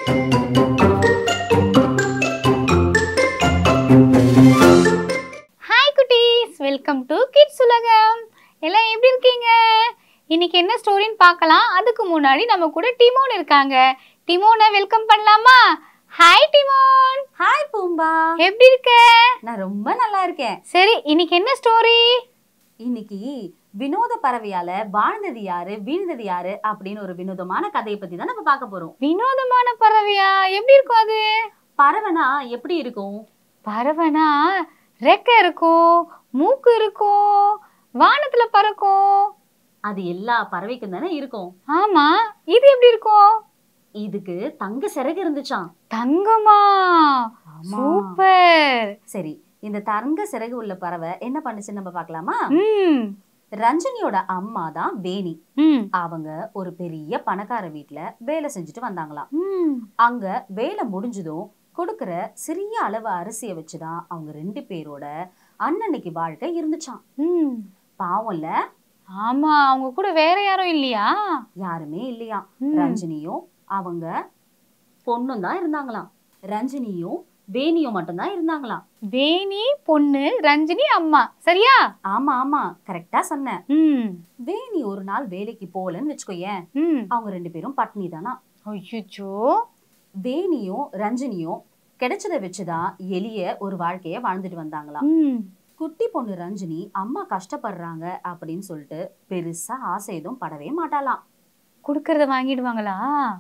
Hi குட்டீஸ் welcome to kids உலகம் எல்லாம் எப்படி இருக்கீங்க இன்னைக்கு என்ன ஸ்டோரின்னு பார்க்கலாம் அதுக்கு முன்னாடி நம்ம கூட டிமோன் இருக்காங்க டிமோனை வெல்கம் பண்ணலாமா ஹாய் டிமோன் ஹாய் பூம்பா எப்படி இருக்க நான் ரொம்ப நல்லா இருக்கேன் சரி இன்னைக்கு என்ன ஸ்டோரி இன்னைக்கு வினோத பறவையால வாழ்ந்தது யாரு வீழ்ந்தது யாரு அப்படின்னு ஒரு வினோதமான கதையை பத்தி தான் நம்ம பார்க்க போறோம் வினோதமான பறவையா எப்படி இருக்கும் அது பறவைனா எப்படி இருக்கும் பறவைனா ரெக்கை இருக்கும் மூக்கு இருக்கும் வானத்துல பறக்கும் அது எல்லா பறவைக்கும் தானே இருக்கும் ஆமா இது எப்படி இருக்கும் இதுக்கு தங்க சிறகு இருந்துச்சாம் தங்கமா சூப்பர் சரி இந்த தங்க சிறகு உள்ள பறவை என்ன பண்ணுச்சுன்னு நம்ம பார்க்கலாமா ம் ரஞ்சனியோட அம்மா தான் வேணி ம் அவங்க ஒரு பெரிய பணக்கார வீட்ல வேலை செஞ்சுட்டு வந்தாங்களாம் ம் அங்க வேலை முடிஞ்சதும் கொடுக்கிற சிறிய அளவு அரிசியை வச்சுதான் அவங்க ரெண்டு பேரோட அன்னன்னைக்கு வாழ்க்கை இருந்துச்சாம் ம் பாவம்ல ஆமா அவங்க கூட வேற யாரும் இல்லையா யாருமே இல்லையாம் ம். ரஞ்சினியும் அவங்க பொண்ணும் தான் இருந்தாங்களாம் ரஞ்சினியும் வேணியும் மட்டும்தான் இருந்தாங்களாம் வேணி பொண்ணு ரஞ்சினி அம்மா சரியா ஆமா ஆமா கரெக்டா சொன்ன ம் வேணி ஒரு நாள் வேலைக்கு போகலன்னு வச்சுக்கோயேன் ம் அவங்க ரெண்டு பேரும் பட்னி தானா ஐயோ வேணியும் ரஞ்சினியும் கிடைச்சதை வச்சுதான் எளிய ஒரு வாழ்க்கைய வாழ்ந்துட்டு வந்தாங்களாம் ம் குட்டி பொண்ணு ரஞ்சினி அம்மா கஷ்டப்படுறாங்க அப்படின்னு சொல்லிட்டு பெருசா ஆசை எதுவும் படவே மாட்டாளாம் குடுக்கறத வாங்கிடுவாங்களா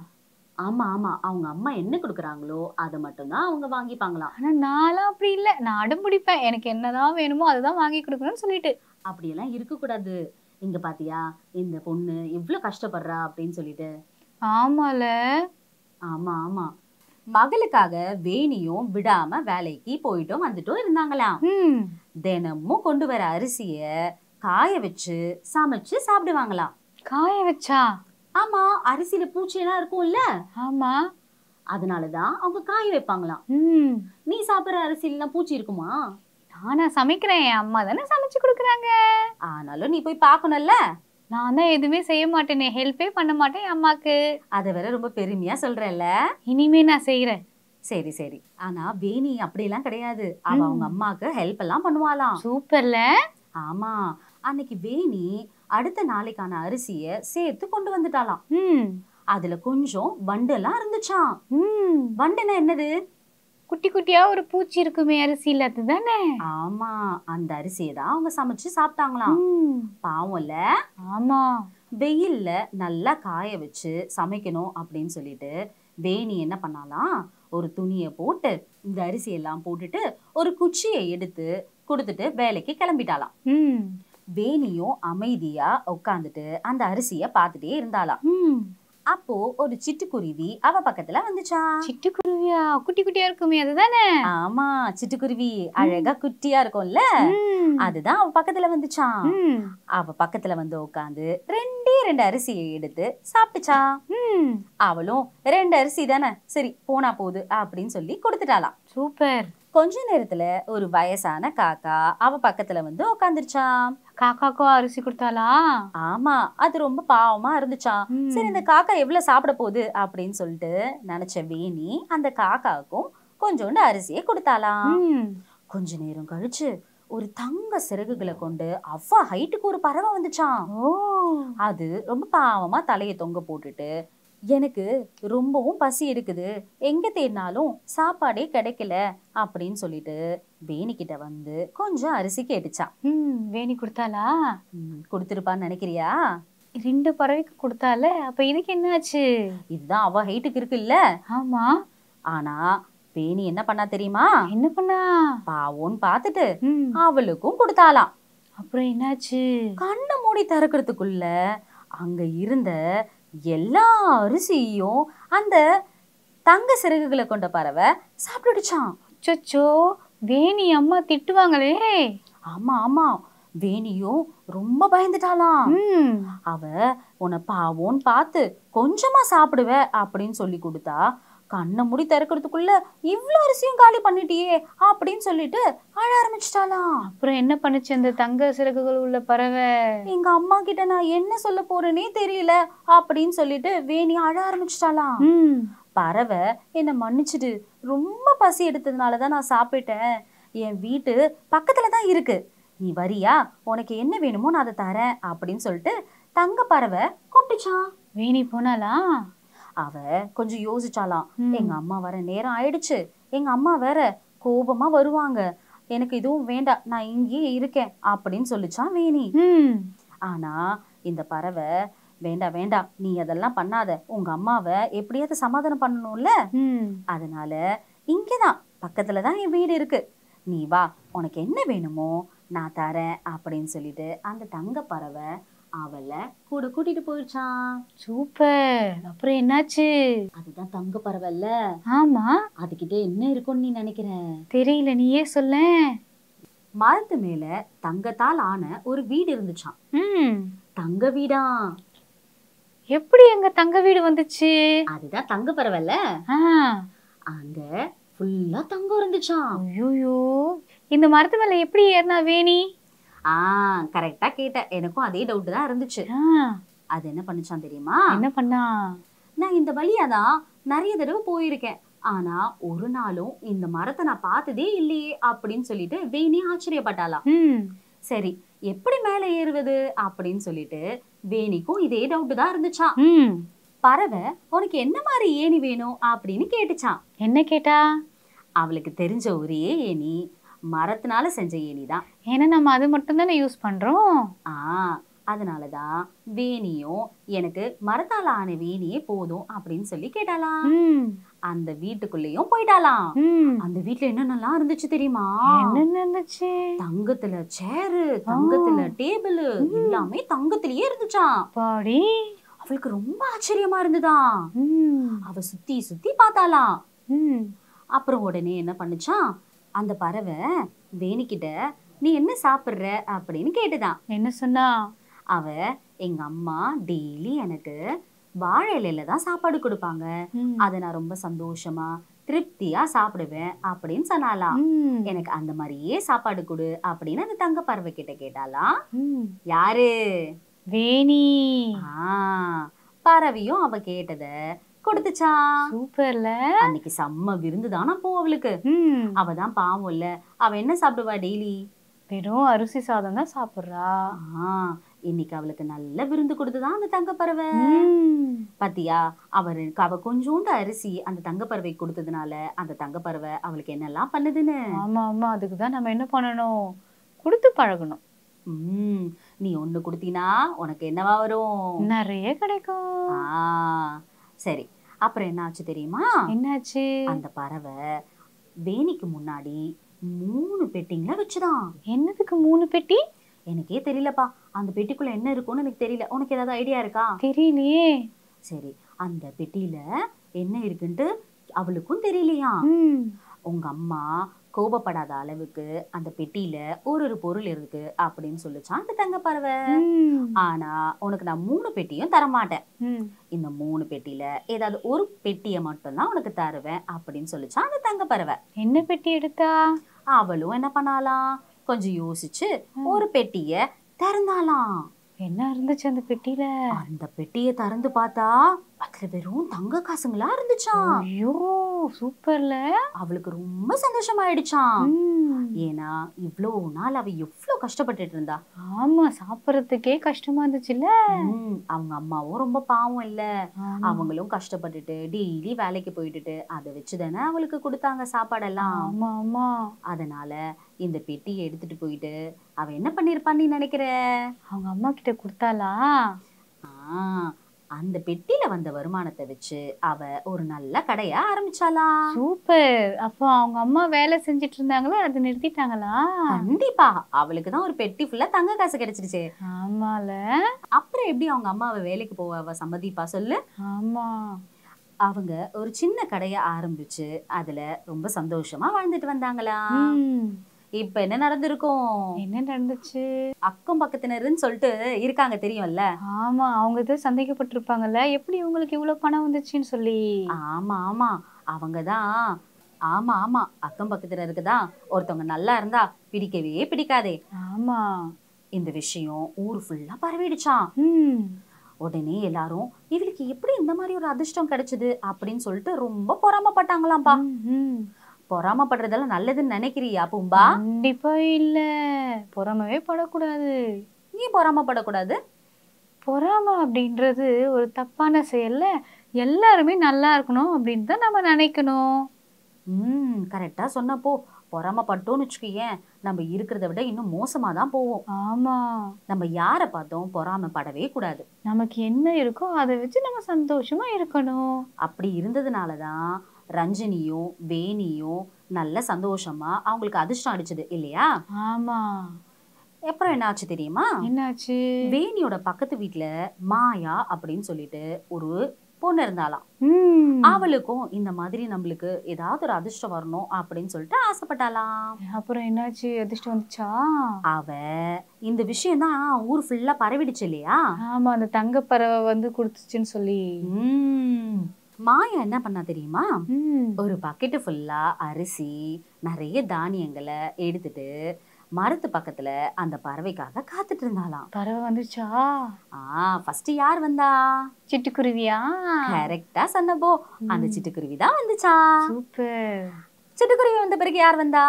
ஆமா ஆமா அவங்க அம்மா என்ன கொடுக்குறாங்களோ அதை மட்டும்தான் அவங்க வாங்கிப்பாங்களாம் ஆனா நான்லாம் அப்படி இல்ல நான் அடம் பிடிப்பேன் எனக்கு என்னதான் வேணுமோ அதுதான் வாங்கி கொடுக்கணும்னு சொல்லிட்டு அப்படியெல்லாம் இருக்கக்கூடாது இங்க பாத்தியா இந்த பொண்ணு எவ்வளவு கஷ்டப்படுறா அப்படின்னு சொல்லிட்டு ஆமால ஆமா ஆமா மகளுக்காக வேணியும் விடாம வேலைக்கு போயிட்டும் வந்துட்டும் இருந்தாங்களாம் ம் தினமும் கொண்டு வர அரிசிய காய வச்சு சமைச்சு சாப்பிடுவாங்களாம் காய வச்சா ஆமா அரிசியில பூச்சி எல்லாம் இருக்கும்ல ஆமா அதனாலதான் அவங்க காய வைப்பாங்களாம் ம் நீ சாப்பிடுற அரிசிலாம் பூச்சி இருக்குமா நானா சமைக்கிறேன் என் அம்மா தானே சமைச்சு கொடுக்குறாங்க ஆனாலும் நீ போய் பார்க்கணும்ல நான் தான் எதுவுமே செய்ய மாட்டேனே ஹெல்ப்பே பண்ண மாட்டேன் என் அம்மாக்கு அதை வேற ரொம்ப பெருமையா சொல்றல்ல இனிமே நான் செய்யறேன் சரி சரி ஆனா வேணி அப்படியெல்லாம் கிடையாது அவ ம். அவங்க அம்மாக்கு ஹெல்ப் எல்லாம் பண்ணுவாளாம் சூப்பர்ல ஆமா அன்னைக்கு வேணி அடுத்த நாளைக்கான அரிசிய சேர்த்து கொண்டு வந்துட்டாளாம் ம் அதுல கொஞ்சம் வண்டு எல்லாம் இருந்துச்சாம் ம் வண்டுனா என்னது குட்டி குட்டியா ஒரு பூச்சி இருக்குமே அரிசியில அதுதானே ஆமா அந்த அரிசியை தான் அவங்க சமைச்சு சாப்பிட்டாங்களாம் ம், பாவம்ல ஆமா வெயில்ல நல்லா காய வச்சு சமைக்கணும் அப்படின்னு சொல்லிட்டு வேணி என்ன பண்ணாலாம் ஒரு துணியை போட்டு இந்த அரிசி எல்லாம் போட்டுட்டு ஒரு குச்சியை எடுத்து கொடுத்துட்டு வேலைக்கு கிளம்பிட்டாளாம் ம் வேணியும் அமைதியா உட்காந்துட்டு அந்த அரிசிய பார்த்துட்டே இருந்தாளாம் ம் அப்போ ஒரு சிட்டுக்குருவி அவ பக்கத்துல வந்துச்சா சிட்டுக்குருவியா குட்டி குட்டியா இருக்குமே அதுதானே ஆமா சிட்டுக்குருவி அழகா குட்டியா இருக்கும்ல ம், அதுதான் அவ பக்கத்துல வந்துச்சான் ம், அவ பக்கத்துல வந்து உட்காந்து ரெண்டே ரெண்டு அரிசியை எடுத்து சாப்பிட்டுச்சா ம். அவளும் ரெண்டு அரிசி தானே சரி போனா போகுது அப்படின்னு சொல்லி கொடுத்துட்டாளாம் சூப்பர் கொஞ்ச நேரத்துல ஒரு வயசான காக்கா அவ பக்கத்துல வந்து உட்காந்துருச்சான் காக்காக்கோ அரிசி கொடுத்தாளா ஆமா அது ரொம்ப பாவமா இருந்துச்சான் ம். சரி இந்த காக்கா எவ்வளவு சாப்பிட போகுது அப்படின்னு சொல்லிட்டு நினைச்ச வேணி அந்த காக்காவுக்கும் கொஞ்சோண்டு அரிசியை கொடுத்தாளாம் ம். கொஞ்ச நேரம் கழிச்சு ஒரு தங்க சிறகுகளை கொண்டு அவ்வா ஹைட்டுக்கு ஒரு பறவை வந்துச்சான் ஓ அது ரொம்ப பாவமா தலையை தொங்க போட்டுட்டு எனக்கு ரொம்பவும் பசி எடுக்குது எங்க தேடினாலும் சாப்பாடே கிடைக்கல அப்படின்னு சொல்லிட்டு வேணிக்கிட்ட வந்து கொஞ்சம் அரிசி கேட்டுச்சான் ம் வேணி கொடுத்தாளா ம், கொடுத்திருப்பான்னு நினைக்கிறியா ரெண்டு பறவைக்கு கொடுத்தால அப்ப இதுக்கு என்ன ஆச்சு இதுதான் அவ ஹைட்டுக்கு இருக்குல்ல ஆமா ஆனா வேணி என்ன பண்ணா தெரியுமா என்ன பண்ணா பாவோன்னு பார்த்துட்டு ம் அவளுக்கும் கொடுத்தாளாம் அப்புறம் என்னாச்சு கண்ணை மூடி திறக்கிறதுக்குள்ள அங்க இருந்த எல்லா அரிசியும் அந்த தங்க சிறகுகளை கொண்ட பறவை சாப்பிட்டுடுச்சான் அச்சோ வேணி அம்மா திட்டுவாங்களே ஆமா ஆமா வேணியும் ரொம்ப பயந்துட்டாளாம் ம் அவ உன்னை பாவோன்னு பார்த்து கொஞ்சமா சாப்பிடுவ அப்படின்னு சொல்லி கொடுத்தா கண்ணை மூடி திறக்கிறதுக்குள்ள இவ்ளோ அரிசியும் காலி பண்ணிட்டியே அப்படின்னு சொல்லிட்டு அழ ஆரம்பிச்சிட்டாளாம் அப்புறம் என்ன பண்ணுச்சு அந்த தங்க சிறகுகள் உள்ள பறவை எங்க அம்மா கிட்ட நான் என்ன சொல்ல போறேனே தெரியல அப்படின்னு சொல்லிட்டு வேணி அழ ஆரம்பிச்சிட்டாளாம் ம் பறவை என்னை மன்னிச்சிடு ரொம்ப பசி எடுத்ததுனால தான் நான் சாப்பிட்டேன் என் வீட்டு பக்கத்துல தான் இருக்கு நீ வரியா உனக்கு என்ன வேணுமோ நான் அதை தரேன் அப்படின்னு சொல்லிட்டு தங்க பறவை கூப்பிட்டுச்சான் வேணி போனாளா அவ கொஞ்சம் யோசிச்சாலாம் ம். எங்க அம்மா வர நேரம் ஆயிடுச்சு எங்க அம்மா வேற கோபமா வருவாங்க எனக்கு இதுவும் வேண்டாம் நான் இங்கேயே இருக்கேன் அப்படின்னு சொல்லிச்சான் வேணி ம் ஆனா இந்த பறவை வேண்டாம் வேண்டாம் நீ அதெல்லாம் பண்ணாத உங்க அம்மாவை எப்படியாவது சமாதானம் பண்ணணும்ல ம் அதனால இங்கதான் பக்கத்துல தான் என் வீடு இருக்கு நீ வா உனக்கு என்ன வேணுமோ நான் தரேன் அப்படின்னு சொல்லிட்டு அந்த தங்க பறவை அவளை கூட கூட்டிட்டு போயிடுச்சான் சூப்பர் அப்புறம் என்னாச்சு அதுதான் தங்க பறவை இல்ல ஆமா அதுகிட்ட என்ன இருக்கும்னு நீ நினைக்கிற தெரியல நீயே சொல்ல மரத்து மேல தங்கத்தால் ஆன ஒரு வீடு இருந்துச்சாம் ம் தங்க வீடா எப்படி அங்க தங்க வீடு வந்துச்சு அதுதான் தங்க பறவைல ஆ அங்க ஃபுல்லா தங்கம் இருந்துச்சாம் ஐயோ இந்த மரத்து மேல எப்படி ஏறினா வேணி ஆ கரெக்டா கேட்ட எனக்கும் அதே டவுட் தான் இருந்துச்சு ஆ, அது என்ன பண்ணுச்சான் தெரியுமா என்ன பண்ணா நான் இந்த வழியா தான் நிறைய தடவை போயிருக்கேன் ஆனா ஒரு நாளும் இந்த மரத்தை நான் பார்த்ததே இல்லையே அப்படின்னு சொல்லிட்டு வேணி ஆச்சரியப்பட்டாளாம் ம் சரி எப்படி மேலே ஏறுவது அப்படின்னு சொல்லிட்டு வேணிக்கும் இதே டவுட் தான் இருந்துச்சாம் ம் பறவை உனக்கு என்ன மாதிரி ஏணி வேணும் அப்படின்னு கேட்டுச்சான் என்ன கேட்டா அவளுக்கு தெரிஞ்ச ஒரே ஏணி மரத்தினால செஞ்ச ஏணி தான் ஏன்னா நம்ம அது மட்டும் தானே யூஸ் பண்றோம் ஆ அதனாலதான் வேணியும் எனக்கு மரத்தால ஆன வேணியே போதும் அப்படின்னு சொல்லி கேட்டாளாம் ம் அந்த வீட்டுக்குள்ளேயும் போயிட்டாளாம் ம் அந்த வீட்ல என்னென்னலாம் இருந்துச்சு தெரியுமா என்னென்ன இருந்துச்சு தங்கத்துல சேரு தங்கத்துல டேபிள் எல்லாமே தங்கத்திலேயே இருந்துச்சாம் பாடி அவளுக்கு ரொம்ப ஆச்சரியமா இருந்துதாம் ம் அவ சுத்தி சுத்தி பார்த்தாளாம் ம் அப்புறம் உடனே என்ன பண்ணுச்சான் அந்த பறவை வேணிக்கிட்ட நீ என்ன சாப்பிடுற அப்படின்னு கேட்டுதான் என்ன சொன்னா அவ எங்க அம்மா டெய்லி எனக்கு வாழை இலையில தான் சாப்பாடு கொடுப்பாங்க ம். அதை நான் ரொம்ப சந்தோஷமா திருப்தியா சாப்பிடுவேன் அப்படின்னு சொன்னாலாம் ம். எனக்கு அந்த மாதிரியே சாப்பாடு கொடு அப்படின்னு அந்த தங்க பறவை கிட்ட கேட்டாலாம் ம். யாரு வேணி ஆ பறவையும் அவ கேட்டத கொடுத்துச்சான் சூப்பர்ல அன்னைக்கு செம்ம விருந்து தானா போ அவளுக்கு ம் அவ தான் பாவம் இல்ல அவ என்ன சாப்பிடுவா டெய்லி வெறும் அரிசி சாதம் தான் சாப்பிடுறா ஆ இன்னைக்கு அவளுக்கு நல்ல விருந்து கொடுத்துதான் அந்த தங்க பறவை ம். பாத்தியா அவருக்கு அவ கொஞ்சோண்டு அரிசி அந்த தங்க பறவை கொடுத்ததுனால அந்த தங்க பறவை அவளுக்கு என்னெல்லாம் பண்ணுதுன்னு ஆமா ஆமா அதுக்கு தான் நம்ம என்ன பண்ணணும் கொடுத்து பழகணும் உம் நீ ஒண்ணு கொடுத்தீனா உனக்கு என்னவா வரும் நிறைய கிடைக்கும் ஆ சரி அப்புறம் என்ன ஆச்சு தெரியுமா என்னாச்சு அந்த பறவை வேணிக்கு முன்னாடி மூணு பெட்டிங்கள வச்சுதான் என்னதுக்கு மூணு பெட்டி எனக்கே தெரியலப்பா அந்த பெட்டிக்குள்ள என்ன இருக்கும்னு எனக்கு தெரியல உனக்கு ஏதாவது ஐடியா இருக்கா தெரியலையே சரி அந்த பெட்டியில என்ன இருக்குன்ட்டு அவளுக்கும் தெரியலையா ம். உங்க அம்மா கோபப்படாத அளவுக்கு அந்த பெட்டியில ஒரு ஒரு பொருள் இருக்கு அப்படின்னு சொல்லுச்சான் அந்த தங்க பறவை ம். ஆனா உனக்கு நான் மூணு பெட்டியும் தர மாட்டேன் ம். இந்த மூணு பெட்டியில ஏதாவது ஒரு பெட்டியை மட்டும்தான் உனக்கு தருவேன் அப்படின்னு சொல்லுச்சான் அந்த தங்க பறவை என்ன பெட்டி எடுத்தா அவளும் என்ன பண்ணாலாம் கொஞ்சம் யோசிச்சு ஒரு பெட்டிய திறந்தாலாம் என்ன இருந்துச்சு அந்த பெட்டியில அந்த பெட்டியை திறந்து பார்த்தா அதுல வெறும் தங்க காசுங்களா இருந்துச்சாம் ஐயோ சூப்பர்ல அவளுக்கு ரொம்ப சந்தோஷமாயிடுச்சாம் ம். ஏன்னா இவ்வளோ நாள் அவ எவ்வளோ கஷ்டப்பட்டுட்டு இருந்தா ஆமா சாப்பிடறதுக்கே கஷ்டமா இருந்துச்சுல்ல ம், அவங்க அம்மாவும் ரொம்ப பாவம் இல்ல ஆமா. அவங்களும் கஷ்டப்பட்டுட்டு டெய்லி வேலைக்கு போயிட்டுட்டு அதை வச்சு தானே அவளுக்கு கொடுத்தாங்க சாப்பாடெல்லாம் ஆமா ஆமா அதனால இந்த பெட்டியை எடுத்துட்டு போயிட்டு அவ என்ன பண்ணிருப்பான்னு நீ நினைக்கிற அவங்க அம்மா கிட்ட கொடுத்தாளா ஆ, அந்த பெட்டியில வந்த வருமானத்தை வச்சு அவ ஒரு நல்ல கடைய ஆரம்பிச்சாளா சூப்பர் அப்போ அவங்க அம்மா வேலை செஞ்சுட்டு இருந்தாங்களா அதை நிறுத்திட்டாங்களா கண்டிப்பா அவளுக்கு தான் ஒரு பெட்டி ஃபுல்லா தங்க காசு கிடைச்சிருச்சு ஆமால அப்புறம் எப்படி அவங்க அம்மாவை வேலைக்கு போவ அவ சம்மதிப்பா சொல்லு ஆமா அவங்க ஒரு சின்ன கடைய ஆரம்பிச்சு அதுல ரொம்ப சந்தோஷமா வாழ்ந்துட்டு வந்தாங்களா ம். இப்ப என்ன நடந்திருக்கும் என்ன நடந்துச்சு அக்கம் பக்கத்தினருன்னு சொல்லிட்டு இருக்காங்க தெரியும்ல ஆமா அவங்க இது சந்தேகப்பட்டிருப்பாங்கல்ல எப்படி இவங்களுக்கு இவ்வளவு பணம் வந்துச்சுன்னு சொல்லி ஆமா ஆமா அவங்கதான் ஆமா ஆமா அக்கம் பக்கத்தினருக்கு தான் ஒருத்தவங்க நல்லா இருந்தா பிடிக்கவே பிடிக்காதே ஆமா இந்த விஷயம் ஊர் ஃபுல்லா பரவிடுச்சான் ம் உடனே எல்லாரும் இவளுக்கு எப்படி இந்த மாதிரி ஒரு அதிர்ஷ்டம் கிடைச்சது அப்படின்னு சொல்லிட்டு ரொம்ப பொறாமப்பட்டாங்களாம்பா ம், ம். பொறாமப்படுறதெல்லாம் நல்லதுன்னு நினைக்கிறியா பூம்பா கண்டிப்பா இல்ல பொறாமவே படக்கூடாது நீ பொறாமப்படக்கூடாது பொறாம அப்படின்றது ஒரு தப்பான செயல்ல எல்லாருமே நல்லா இருக்கணும் அப்படின்னு தான் நம்ம நினைக்கணும் ம் கரெக்டா சொன்னப்போ பொறாமப்பட்டோம்னு வச்சுக்கோயேன் நம்ம இருக்கிறத விட இன்னும் மோசமா தான் போவோம் ஆமா நம்ம யாரை பார்த்தோம் பொறாமப்படவே கூடாது நமக்கு என்ன இருக்கோ அதை வச்சு நம்ம சந்தோஷமா இருக்கணும் அப்படி இருந்ததுனால தான் ரஞ்சினியும் வேணியும் நல்ல சந்தோஷமா அவங்களுக்கு அதிர்ஷ்டம் அடிச்சது இல்லையா ஆமா அப்புறம் என்ன ஆச்சு தெரியுமா என்னாச்சு வேணியோட பக்கத்து வீட்ல மாயா அப்படின்னு சொல்லிட்டு ஒரு பொண்ணு இருந்தாளாம் ம். அவளுக்கும் இந்த மாதிரி நம்மளுக்கு ஏதாவது ஒரு அதிர்ஷ்டம் வரணும் அப்படின்னு சொல்லிட்டு ஆசைப்பட்டாளாம் அப்புறம் என்னாச்சு அதிர்ஷ்டம் வந்துச்சா அவ இந்த விஷயம் தான் ஊர் ஃபுல்லா பரவிடுச்சு இல்லையா ஆமா அந்த தங்கப்பறவை வந்து கொடுத்துச்சுன்னு சொல்லி உம் மாயா என்ன பண்ணா தெரியுமா ம். ஒரு பக்கெட்டு ஃபுல்லா அரிசி நிறைய தானியங்களை எடுத்துட்டு மரத்து பக்கத்துல அந்த பறவைக்காக காத்துட்டு இருந்தாளாம் பறவை வந்துச்சா ஆ ஃபர்ஸ்ட் யார் வந்தா சிட்டுக்குருவியா கரெக்டா சொன்னப்போ அந்த சிட்டுக்குருவி தான் வந்துச்சா சூப்பர் சிட்டுக்குருவி வந்த பிறகு யார் வந்தா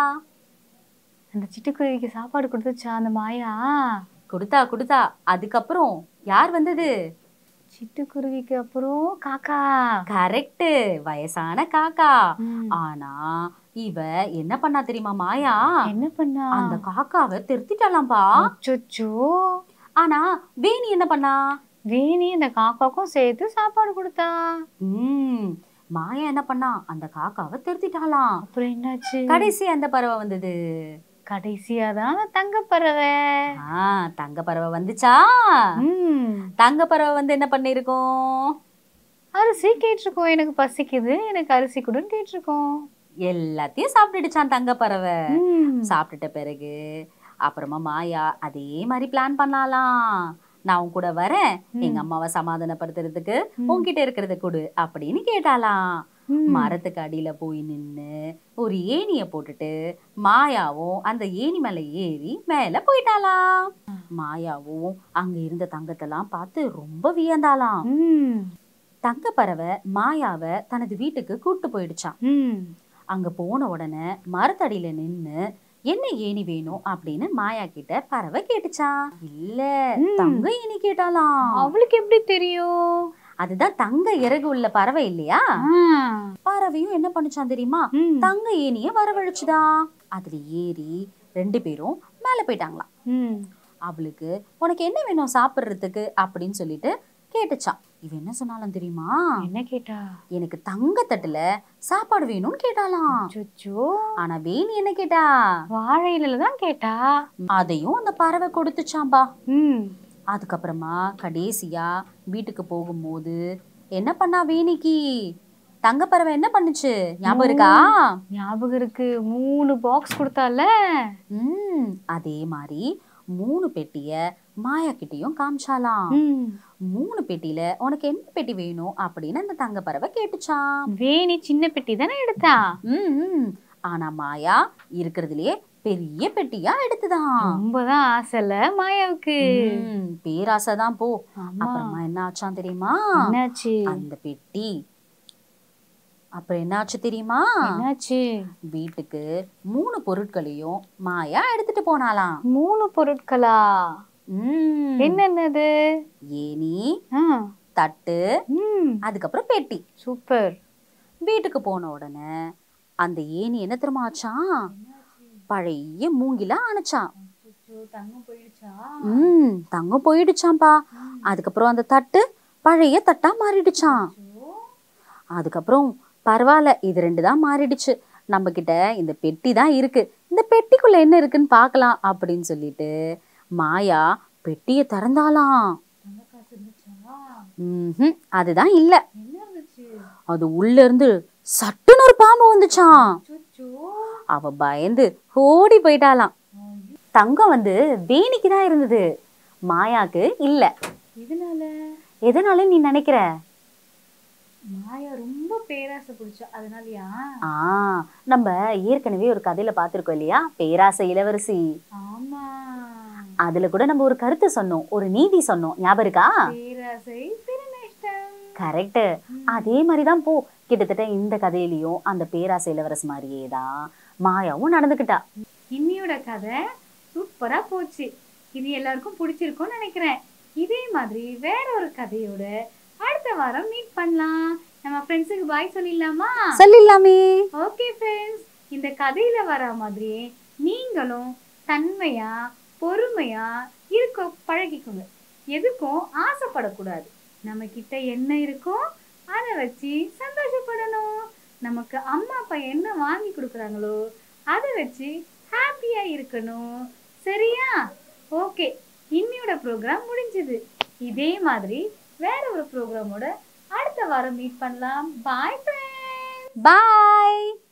அந்த சிட்டுக்குருவிக்கு சாப்பாடு கொடுத்துச்சா அந்த மாயா கொடுத்தா கொடுத்தா அதுக்கப்புறம் யார் வந்தது சிட்டுக்குருவிக்கு அப்புறம் காக்கா கரெக்ட் வயசான காக்கா ம். ஆனா இவ என்ன பண்ணா தெரியுமா மாயா என்ன பண்ணா அந்த காக்காவை திருத்திட்டாலாம்பா அச்சச்சோ ஆனா வேணி என்ன பண்ணா வேணி அந்த காக்காக்கும் சேர்த்து சாப்பாடு கொடுத்தா உம் மாயா என்ன பண்ணா அந்த காக்காவை திருத்திட்டாலாம் அப்புறம் என்னாச்சு கடைசி அந்த பறவை வந்தது கடைசியா தான் தங்க பறவை ஆ தங்க பறவை வந்துச்சா ம். தங்க பறவை வந்து என்ன பண்ணிருக்கோம் அரிசி கேட்டிருக்கோம் எனக்கு பசிக்குது எனக்கு அரிசி கொடுன்னு கேட்டிருக்கோம் எல்லாத்தையும் சாப்பிட்டுடுச்சான் தங்க பறவை ம். சாப்பிட்டுட்ட பிறகு அப்புறமா மாயா அதே மாதிரி பிளான் பண்ணாலாம் நான் உன் கூட வரேன் எங்க அம்மாவை சமாதானப்படுத்துறதுக்கு ம். உன்கிட்ட இருக்கிறத கொடு அப்படின்னு கேட்டாலாம் ம். மரத்துக்கு அடியில போய் நின்னு ஒரு ஏணிய போட்டுட்டு மாயாவும் அந்த ஏணி மேல ஏறி மேல போயிட்டாலாம் மாயாவும் அங்க இருந்த தங்கத்தெல்லாம் பார்த்து ரொம்ப வியந்தாளாம் ம். தங்க பறவை மாயாவை தனது வீட்டுக்கு கூட்டு போயிடுச்சான் ம். அங்க போன உடனே மரத்தடியில நின்னு என்ன ஏணி வேணும் அப்படின்னு மாயா கிட்ட பறவை கேட்டுச்சான் இல்ல ம். தங்க ஏணி கேட்டாலாம் அவளுக்கு எப்படி தெரியும் அதுதான் தங்க இறகு உள்ள பறவை இல்லையா ஆ. பறவையும் என்ன பண்ணுச்சான் தெரியுமா ம். தங்க ஏணிய வரவழைச்சுதான் அதுல ஏறி ரெண்டு பேரும் மேல போயிட்டாங்களாம் ம். அவளுக்கு உனக்கு என்ன வேணும் சாப்பிடுறதுக்கு அப்படின்னு சொல்லிட்டு கேட்டுச்சான் இவ என்ன சொன்னாலும் தெரியுமா என்ன கேட்டா எனக்கு தங்கத்தட்டுல சாப்பாடு வேணும்னு கேட்டாலாம் அச்சச்சோ ஆனா வேணி என்ன கேட்டா வாழை இலையில தான் கேட்டா அதையும் அந்த பறவை கொடுத்துச்சாம்பா ம். அதுக்கப்புறமா கடைசியா வீட்டுக்கு போகும்போது என்ன பண்ணா வேணிக்கு தங்க பறவை என்ன பண்ணுச்சு ஞாபகம் இருக்கா ஞாபகம் இருக்கு மூணு பாக்ஸ் கொடுத்தால ம் அதே மாதிரி மூணு பெட்டிய மாயா கிட்டயும் காமிச்சாலாம் ம். மூணு பெட்டியில உனக்கு என்ன பெட்டி வேணும் அப்படின்னு அந்த தங்க பறவை கேட்டுச்சான் வேணி சின்ன பெட்டி தானே எடுத்தா ம், ம். ஆனா மாயா இருக்கிறதுலயே பெரிய பெட்டியா எடுத்துதான் ரொம்பதான் ஆசைல மாயாவுக்கு ம், பேராசைதான் போ ஆமா. அப்புறமா என்ன ஆச்சான் தெரியுமா என்னாச்சு அந்த பெட்டி அப்புறம் என்னாச்சு தெரியுமா என்னாச்சு வீட்டுக்கு மூணு பொருட்களையும் மாயா எடுத்துட்டு போனாலாம் மூணு பொருட்களா ம், என்னென்னது ஏணி ஆ. தட்டு ம். அதுக்கப்புறம் பெட்டி சூப்பர் வீட்டுக்கு போன உடனே அந்த ஏணி என்ன தெரியுமா ஆச்சான் பழைய மூங்கில அணைச்சான் தங்கம் போயிடுச்சா ம் தங்கம் போயிடுச்சாம்பா அதுக்கப்புறம் அந்த தட்டு பழைய தட்டா மாறிடுச்சான் அதுக்கப்புறம் பரவாயில்ல இது ரெண்டு தான் மாறிடுச்சு நம்ம கிட்ட இந்த பெட்டி தான் இருக்கு இந்த பெட்டிக்குள்ள என்ன இருக்குன்னு பார்க்கலாம் அப்படின்னு சொல்லிட்டு மாயா பெட்டியை திறந்தாலாம் ம்ஹும், அதுதான் இல்ல என்ன இருந்துச்சு அது உள்ள இருந்து சட்டுன்னு ஒரு பாம்பு வந்துச்சான் அவ பயந்து ஓடி போயிட்டாளாம் தங்கம் வந்து வேணிக்கு தான் இருந்தது மாயாக்கு இல்ல இதனால எதனால நீ நினைக்கிற மாயா ரொம்ப பேராசை பிடிச்சா அதனாலயா ஆ நம்ம ஏற்கனவே ஒரு கதையில பார்த்திருக்கோம் இல்லையா பேராசை இளவரசி ஆமா அதுல கூட நம்ம ஒரு கருத்து சொன்னோம் ஒரு நீதி சொன்னோம் ஞாபகம் இருக்கா பேராசை பேராசை பெருநஷ்டம் கரெக்ட் அதே மாதிரி தான் போ கிட்டத்தட்ட இந்த கதையிலயும் அந்த பேராசை இளவரசி மாதிரியே தான் மாயாவும் நடந்துக்கிட்டா இன்னியோட கதை சூப்பரா போச்சு இது எல்லாருக்கும் பிடிச்சிருக்கும்னு நினைக்கிறேன் இதே மாதிரி வேற ஒரு கதையோட அடுத்த வாரம் மீட் பண்ணலாம் நம்ம ஃப்ரெண்ட்ஸுக்கு பாய் சொல்லிடலாமா சொல்லிடலாமே ஓகே ஃப்ரெண்ட்ஸ் இந்த கதையில வர மாதிரியே நீங்களும் தன்மையா பொறுமையா இருக்க பழகிக்கோங்க எதுக்கும் ஆசைப்படக்கூடாது நம்ம கிட்ட என்ன இருக்கோ அதை வச்சு சந்தோஷப்படணும் நமக்கு அம்மா அப்பா என்ன வாங்கி கொடுக்குறாங்களோ அதை வச்சு ஹாப்பியா இருக்கணும் சரியா ஓகே இன்னியோட ப்ரோக்ராம் முடிஞ்சது இதே மாதிரி வேற ஒரு ப்ரோக்ராமோட அடுத்த வாரம் மீட் பண்ணலாம் பாய் ஃப்ரெண்ட்ஸ் பாய்